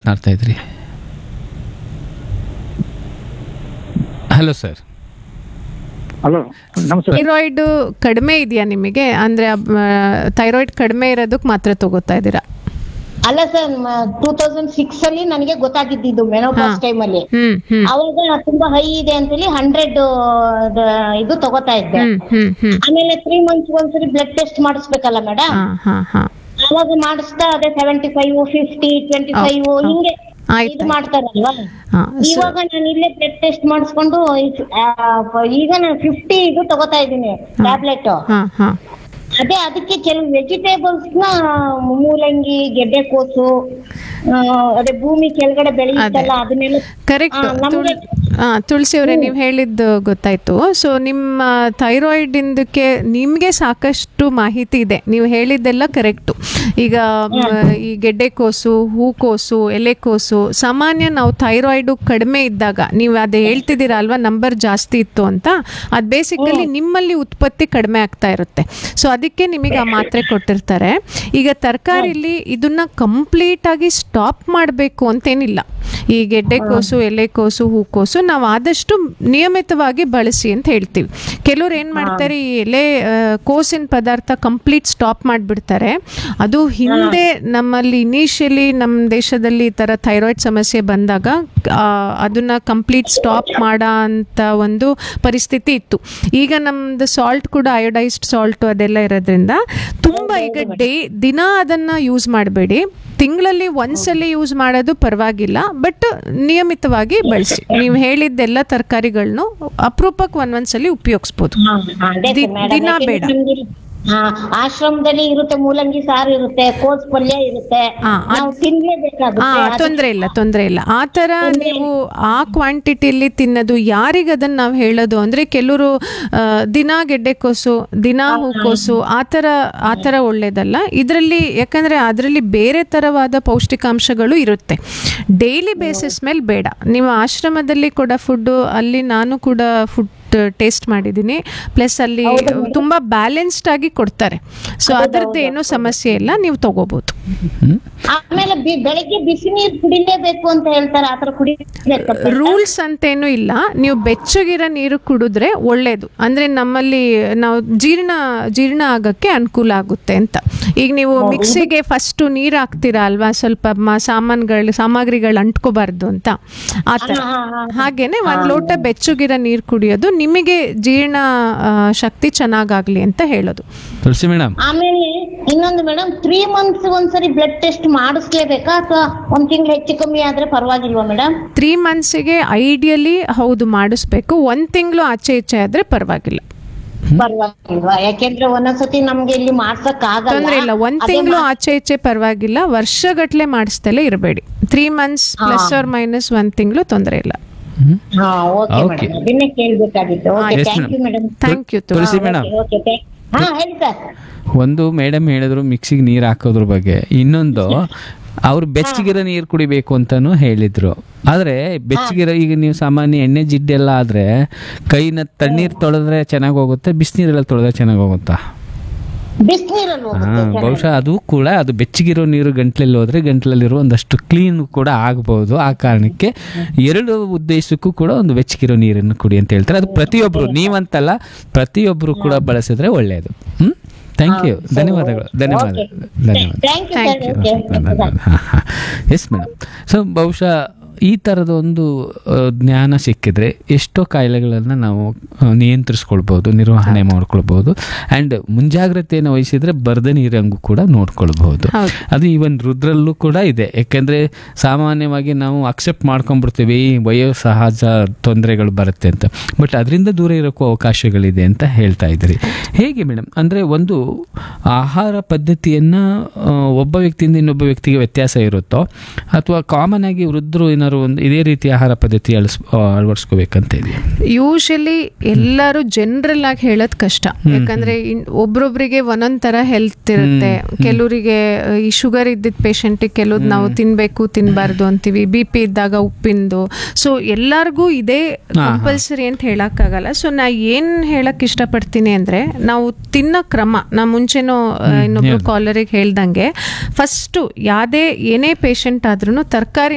ಮಾತನಾಡ್ತಾ ಇದ್ರಿ hello sir hello ನಮಸ್ತೆ ಥೈರಾಯ್ಡ್ ಕಡಿಮೆ ಇದೆಯಾ ನಿಮಗೆ ಅಂದ್ರೆ ಥೈರಾಯ್ಡ್ ಕಡಿಮೆ ಇರೋದಕ್ಕೆ ಮಾತ್ರ ತಗೋತಾ ಇದ್ದೀರಾ ಅಲ್ಲ ಸರ್ ಟೂ ತೌಸಂಡ್ ಸಿಕ್ಸ್ ಅಲ್ಲಿ ನನಗೆ ಗೊತ್ತಾಗಿದ್ದು ಮೆನೋಪಾಸ್ ಹಾ. ಟೈಮ್ ಅಲ್ಲಿ ಹ್ಮ್ ಹ್ಮ್ ಅವಾಗ ತುಂಬಾ ಹೈ ಇದೆ ಅಂತೇಳಿ ಹಂಡ್ರೆಡ್ ಇದು ತಗೋತಾ ಇದ್ದೆ ಹ್ಮ್ ಹ್ಮ್ ಹ್ಮ್ ಆಮೇಲೆ ತ್ರೀ ಮಂತ್ಸ್ ಒಂದ್ಸರಿ ಬ್ಲಡ್ ಟೆಸ್ಟ್ ಮಾಡಿಸ್ಬೇಕಲ್ಲ ಮೇಡಮ್ ಹಾ ಹಾ ಹಾ ಅವಾಗ ಮಾಡಿಸ್ತಾ ಅದೇ seventy five fifty twenty five ಹೌದು. ಹಿಂಗೆ ಆಯ್ತು, ಇದು ಆಯ್ತು. ಮಾಡ್ತಾರಲ್ವಾ ಹಾ ಸೊ ಇವಾಗ ನಾನು ಇಲ್ಲೇ ಬ್ಲಡ್ ಟೆಸ್ಟ್ ಮಾಡಿಸ್ಕೊಂಡು ಈಗ ನಾನು ಫಿಫ್ಟಿ ಇದು ತಗೋತಾ ಇದ್ದೀನಿ ಟ್ಯಾಬ್ಲೆಟ್ ಹಾ ಹಾ ಅದೇ ಅದಕ್ಕೆ ಕೆಲವು ವೆಜಿಟೇಬಲ್ಸ್ ನ ಮೂಲಂಗಿ ಗೆಡ್ಡೆಕೋಸು ಆ, ಅದೇ ಭೂಮಿ ಕೆಳಗಡೆ ಬೆಳೆಯುತ್ತಲ್ಲ ಅದನ್ನೆಲ್ಲ ಕರೆಕ್ಟ್ ಆ, ನಮ್ಗೆ ತುಳಸಿ ಅವರೇ ನೀವು ಹೇಳಿದ್ದು ಗೊತ್ತಾಯ್ತು ಸೊ ನಿಮ್ಮ ಥೈರಾಯ್ಡ್ ಇಂದಕ್ಕೆ ನಿಮಗೆ ಸಾಕಷ್ಟು ಮಾಹಿತಿ ಇದೆ ನೀವು ಹೇಳಿದ್ದೆಲ್ಲ ಕರೆಕ್ಟು ಈಗ ಮ, ಈ ಗೆಡ್ಡೆಕೋಸು ಹೂಕೋಸು ಎಲೆಕೋಸು ಸಾಮಾನ್ಯ ನಾವು ಥೈರಾಯ್ಡು ಕಡಿಮೆ ಇದ್ದಾಗ ನೀವು ಅದು ಹೇಳ್ತಿದ್ದೀರಾ ಅಲ್ವಾ ನಂಬರ್ ಜಾಸ್ತಿ ಇತ್ತು ಅಂತ ಅದು ಬೇಸಿಕಲಿ ನಿಮ್ಮಲ್ಲಿ ಉತ್ಪತ್ತಿ ಕಡಿಮೆ ಆಗ್ತಾ ಇರುತ್ತೆ ಸೊ ಅದಕ್ಕೆ ನಿಮಗೆ ಆ ಮಾತ್ರೆ ಕೊಟ್ಟಿರ್ತಾರೆ ಈಗ ತರಕಾರಿಲಿ ಇದನ್ನ ಕಂಪ್ಲೀಟ್ ಆಗಿ ಸ್ಟಾಪ್ ಮಾಡಬೇಕು ಅಂತೇನಿಲ್ಲ ಈ ಗೆಡ್ಡೆಕೋಸು ಎಲೆಕೋಸು ಹೂಕೋಸು ನಾವು ಆದಷ್ಟು ನಿಯಮಿತವಾಗಿ ಬಳಸಿ ಅಂತ ಹೇಳ್ತೀವಿ ಕೆಲವ್ರು ಏನು ಮಾಡ್ತಾರೆ ಈ ಎಲೆ ಆ, ಕೋಸಿನ ಪದಾರ್ಥ ಕಂಪ್ಲೀಟ್ ಸ್ಟಾಪ್ ಮಾಡಿಬಿಡ್ತಾರೆ ಅದು ಹಿಂದೆ ನಮ್ಮಲ್ಲಿ ಇನಿಷಿಯಲಿ ನಮ್ಮ ದೇಶದಲ್ಲಿ ಈ ಥರ ಥೈರಾಯ್ಡ್ ಸಮಸ್ಯೆ ಬಂದಾಗ ಆ, ಅದನ್ನ ಕಂಪ್ಲೀಟ್ ಸ್ಟಾಪ್ ಮಾಡೋ ಅಂತ ಒಂದು ಪರಿಸ್ಥಿತಿ ಇತ್ತು ಈಗ ನಮ್ದು ಸಾಲ್ಟ್ ಕೂಡ ಅಯೋಡೈಸ್ಡ್ ಸಾಲ್ಟ್ ಅದೆಲ್ಲ ಇರೋದ್ರಿಂದ ತುಂಬ ಈಗ ಡೇ ದಿನ ಅದನ್ನ ಯೂಸ್ ಮಾಡಬೇಡಿ ತಿಂಗಳಲ್ಲಿ ಒಂದ್ಸಲಿ ಯೂಸ್ ಮಾಡೋದು ಪರವಾಗಿಲ್ಲ ಬಟ್ ನಿಯಮಿತವಾಗಿ ಬಳಸಿ ನೀವು ಹೇಳಿದ್ದೆಲ್ಲ ತರಕಾರಿಗಳನ್ನು ಅಪರೂಪಕ್ಕೆ ಒಂದೊಂದ್ಸಲಿ ಉಪಯೋಗಿಸ್ಬೋದು ಹಾ, ಹಾ, ಅದೇ ದಿ- madam. ದಿನ ಯಾಕೆಂದ್ರೆ ಬೇಡ. ನಮ್ಗೆ, ಆ, ಆಶ್ರಮದಲ್ಲಿ ಇರುತ್ತೆ ಮೂಲಂಗಿ ಸಾರು ಇರುತ್ತೆ ಕೋಸ್ ಪಲ್ಯ ಇರುತ್ತೆ ಹಾ, ಅದ್- ನಾವು ತಿನ್ಲೇಬೇಕಾಗುತ್ತೆ ಹಾ ಅದು- ತೊಂದರೆ ಇಲ್ಲ ತೊಂದರೆ ಇಲ್ಲ ಆ ಥರ ನೀವು ಆ ಕ್ವಾಂಟಿಟಿಲಿ ತಿನ್ನೋದು ಯಾರಿಗೆ ಅದನ್ನ ನಾವು ಹೇಳೋದು ಅಂದ್ರೆ ಕೆಲವರು ಆ, ದಿನ ಗೆಡ್ಡೆಕೋಸು ದಿನ ಹೂಕೋಸು ಆ ಥರ ಆ ಥರ ಒಳ್ಳೇದಲ್ಲ ಇದರಲ್ಲಿ ಯಾಕಂದ್ರೆ ಅದರಲ್ಲಿ ಬೇರೆ ಥರವಾದ ಪೌಷ್ಟಿಕಾಂಶಗಳು ಇರುತ್ತೆ ಡೈಲಿ ಬೇಸಿಸ್ ಮೇಲೆ ಬೇಡ ನೀವು ಆಶ್ರಮದಲ್ಲಿ ಕೂಡ ಫುಡ್ಡು ಅಲ್ಲಿ ನಾನು ಕೂಡ ಫುಡ್ ಟೇಸ್ಟ್ ಮಾಡಿದ್ದೀನಿ ಪ್ಲಸ್ ಅಲ್ಲಿ ತುಂಬಾ ಬ್ಯಾಲೆನ್ಸ್ಡ್ ಆಗಿ ಕೊಡ್ತಾರೆ ಸೊ ಅದರದ್ದು ಏನೂ ಸಮಸ್ಯೆ ಇಲ್ಲ ನೀವು ತಗೋಬಹುದು ಹ್ಮ್ ಆಮೇಲೆ ಬಿ- ಬೆಳಿಗ್ಗೆ ಬಿಸಿ ನೀರು ಕುಡಿಲೇಬೇಕು ಅಂತ ಹೇಳ್ತಾರೆ ಆತರ ಕುಡಿಬೇಕು ರೂಲ್ಸ್ ಅಂತೇನು ಇಲ್ಲ ನೀವು ಬೆಚ್ಚಗಿರೋ ನೀರು ಕುಡಿದ್ರೆ ಒಳ್ಳೇದು ಅಂದ್ರೆ ನಮ್ಮಲ್ಲಿ ನಾವು ಜೀರ್ಣ ಜೀರ್ಣ ಆಗಕ್ಕೆ ಅನುಕೂಲ ಆಗುತ್ತೆ ಅಂತ ಈಗ ನೀವು ಮಿಕ್ಸಿಗೆ ಫಸ್ಟ್ ನೀರು ಹಾಕ್ತೀರಾ ಅಲ್ವಾ ಸ್ವಲ್ಪ ಮ- ಸಾಮಾನುಗಳು ಸಾಮಗ್ರಿಗಳು ಅಂಟ್ಕೋಬಾರ್ದು ಅಂತ ಆ ಥರ ಹಾಗೇನೆ ಒಂದ್ ಲೋಟ ಬೆಚ್ಚಗಿರೋ ನೀರು ಕುಡಿಯೋದು ನಿಮಗೆ ಜೀರ್ಣ ಆ, ಶಕ್ತಿ ಚೆನ್ನಾಗಾಗ್ಲಿ ಅಂತ ಹೇಳೋದು ತುಳಸಿ ಮೇಡಮ್ ಆಮೇಲೆ ಇನ್ನೊಂದು ಮೇಡಮ್ ತ್ರೀ ಮಂತ್ಸ್ ಒಂದ್ಸರಿ ಬ್ಲಡ್ ಟೆಸ್ಟ್ ಮಾಡಿಸ್ಲೇಬೇಕಾ ಅಥವಾ ಒಂದ್ ತಿಂಗಳು ಹೆಚ್ಚು ಕಮ್ಮಿ ಆದ್ರೆ ಪರವಾಗಿಲ್ವಾ ಮೇಡಮ್ ತ್ರೀ ಮಂತ್ಸಿಗೆ ಐಡಿಯಲಿ ಹೌದು ಮಾಡಿಸ್ಬೇಕು ಒಂದು ತಿಂಗಳು ಆಚೆ ಈಚೆ ಆದರೆ ಪರವಾಗಿಲ್ಲ ಪರವಾಗಿಲ್ವಾ ಯಾಕೆಂದ್ರೆ ಒಂದೊಂದ್ಸತಿ ನಮ್ಗೆ ಇಲ್ಲಿ ಮಾಡ್ಸಕ್ ಆಗಲ್ಲ ತೊಂದ್ರೆ ಇಲ್ಲ ಒಂದ್ ತಿಂಗಳು ಆಚೆ ಈಚೆ ಪರವಾಗಿಲ್ಲ ವರ್ಷಗಟ್ಲೆ ಮಾಡಿಸ್ತಲೇ ಇರಬೇಡಿ three months plus or minus ಒಂದ್ ತಿಂಗಳು ತೊಂದರೆ ಇಲ್ಲ ಹಾ ಓಕೆ Okay. ಮೇಡಮ್ ಅದನ್ನೇ ಕೇಳ್ಬೇಕಾಗಿತ್ತು okay Yes, thank you madam. Madam thank you Tulasi madam okay ಹಾ ಹೇಳಿ ಸರ್ ಒಂದು ಮೇಡಮ್ ಹೇಳಿದ್ರು ಮಿಕ್ಸಿಗೆ ನೀರು ಹಾಕೋದ್ರ ಬಗ್ಗೆ ಇನ್ನೊಂದು ಅವ್ರು ಬೆಚ್ಚಗಿರೋ ನೀರು ಕುಡಿಬೇಕು ಅಂತಾನು ಹೇಳಿದ್ರು ಆದ್ರೆ ಬೆಚ್ಚಗಿರೋ ಈಗ ನೀವು ಸಾಮಾನ್ಯ ಎಣ್ಣೆ ಜಿಡ್ಡೆಲ್ಲ ಆದ್ರೆ ಕೈನ ತಣ್ಣೀರ್ ತೊಳೆದ್ರೆ ಚೆನ್ನಾಗಿ ಹೋಗುತ್ತೆ ಬಿಸಿನೀರೆಲ್ಲ ತೊಳೆದ್ರೆ ಚೆನ್ನಾಗಿ ಹೋಗುತ್ತಾ ಬಿಸಿನೀರಲ್ಲಿ ಹಾ ಹೋಗುತ್ತೆ ಬಹುಶಃ ಅದು ಕೂಡ ಅದು ಬೆಚ್ಚಗಿರೋ ನೀರು ಗಂಟ್ಲಲ್ಲಿ ಹೋದ್ರೆ ಗಂಟ್ಲಲ್ಲಿರೋ ಒಂದಷ್ಟು ಕ್ಲೀನ್ ಕೂಡ ಆಗ್ಬಹುದು ಆ ಕಾರಣಕ್ಕೆ ಎರಡು ಉದ್ದೇಶಕ್ಕೂ ಕೂಡ ಒಂದು ಬೆಚ್ಚಗಿರೋ ನೀರನ್ನು ಕುಡಿ ಅಂತ ಹೇಳ್ತಾರೆ ಅದು ಪ್ರತಿಯೊಬ್ಬರು ನೀವಂತಲ್ಲ ಪ್ರತಿಯೊಬ್ಬರು ಕೂಡ ಬಳಸಿದ್ರೆ ಒಳ್ಳೆಯದು ಹ್ಮ್ ಥ್ಯಾಂಕ್ ಯು ಧನ್ಯವಾದಗಳು ಧನ್ಯವಾದ ಧನ್ಯವಾದ thank you sir okay yes madam so ಬಹುಶಃ ಈ ಥರದ ಒಂದು ಆ, ಜ್ಞಾನ ಸಿಕ್ಕಿದ್ರೆ ಎಷ್ಟೋ ಕಾಯಿಲೆಗಳನ್ನು ನಾವು ಆ, ನಿಯಂತ್ರಿಸ್ಕೊಳ್ಬೋದು ನಿರ್ವಹಣೆ ಮಾಡ್ಕೊಳ್ಬೋದು ಆ್ಯಂಡ್ ಮುಂಜಾಗ್ರತೆಯನ್ನು ವಹಿಸಿದ್ರೆ ಬರ್ದ ನೀರಂಗೂ ಕೂಡ ನೋಡ್ಕೊಳ್ಬಹುದು ಹೌದು. ಅದು ಈವನ್ ರುದ್ರಲ್ಲೂ ಕೂಡ ಇದೆ ಯಾಕೆಂದರೆ ಸಾಮಾನ್ಯವಾಗಿ ನಾವು ಅಕ್ಸೆಪ್ಟ್ ಮಾಡ್ಕೊಂಡ್ಬಿಡ್ತೀವಿ ಈ ವಯೋ ಸಹಜ ತೊಂದರೆಗಳು ಬರುತ್ತೆ ಅಂತ ಬಟ್ ಅದರಿಂದ ದೂರ ಇರೋಕ್ಕೂ ಅವಕಾಶಗಳಿದೆ ಅಂತ ಹೇಳ್ತಾ ಇದ್ರಿ ಹೇಗೆ ಮೇಡಮ್ ಅಂದರೆ ಒಂದು ಆಹಾರ ಪದ್ಧತಿಯನ್ನು ಒಬ್ಬ ವ್ಯಕ್ತಿಯಿಂದ ಇನ್ನೊಬ್ಬ ವ್ಯಕ್ತಿಗೆ ವ್ಯತ್ಯಾಸ ಇರುತ್ತೋ ಅಥವಾ ಕಾಮನ್ ಆಗಿ ವೃದ್ಧರು ಏನಾದ್ರು ಒಂದು ಇದೇ ರೀತಿ ಆಹಾರ ಪದ್ಧತಿ ಅಳಿಸ್ ಅಳವಡಿಸ್ಕೋಬೇಕಂತ ಇದೆಯಾ ಯೂಶಲಿ ಎಲ್ಲರೂ ಜನರಲ್ ಆಗಿ ಹೇಳೋದ್ ಕಷ್ಟ ಯಾಕಂದ್ರೆ ಇನ್- ಒಬ್ರೊಬ್ರಿಗೆ ಒಂದೊಂದ್ ತರ ಹೆಲ್ತ್ ಇರುತ್ತೆ ಕೆಲವರಿಗೆ ಈ ಶುಗರ್ ಇದ್ದಿದ್ದ ಪೇಷಂಟ್ ಕೆಲವ್ದು ನಾವು ತಿನ್ಬೇಕು ತಿನ್ಬಾರ್ದು ಅಂತೀವಿ ಬಿ ಪಿ ಇದ್ದಾಗ ಉಪ್ಪಿಂದು ಸೊ ಎಲ್ಲಾರ್ಗೂ ಇದೇ ಕಂಪಲ್ಸರಿ ಅಂತ ಹೇಳಕ್ಕಾಗಲ್ಲ ಸೊ ನಾ ಏನ್ ಹೇಳಕ್ ಇಷ್ಟಪಡ್ತೀನಿ ಅಂದ್ರೆ ನಾವು ತಿನ್ನೋ ಕ್ರಮ ನಾ ಮುಂಚೆನೂ ಆ, ಇನ್ನೊಬ್ರು ಕಾಲರಿಗೆ ಹೇಳ್ದಂಗೆ ಫಸ್ಟ್ ಯಾವ್ದೇ ಏನೇ ಪೇಷಂಟ್ ಆದ್ರೂ ತರಕಾರಿ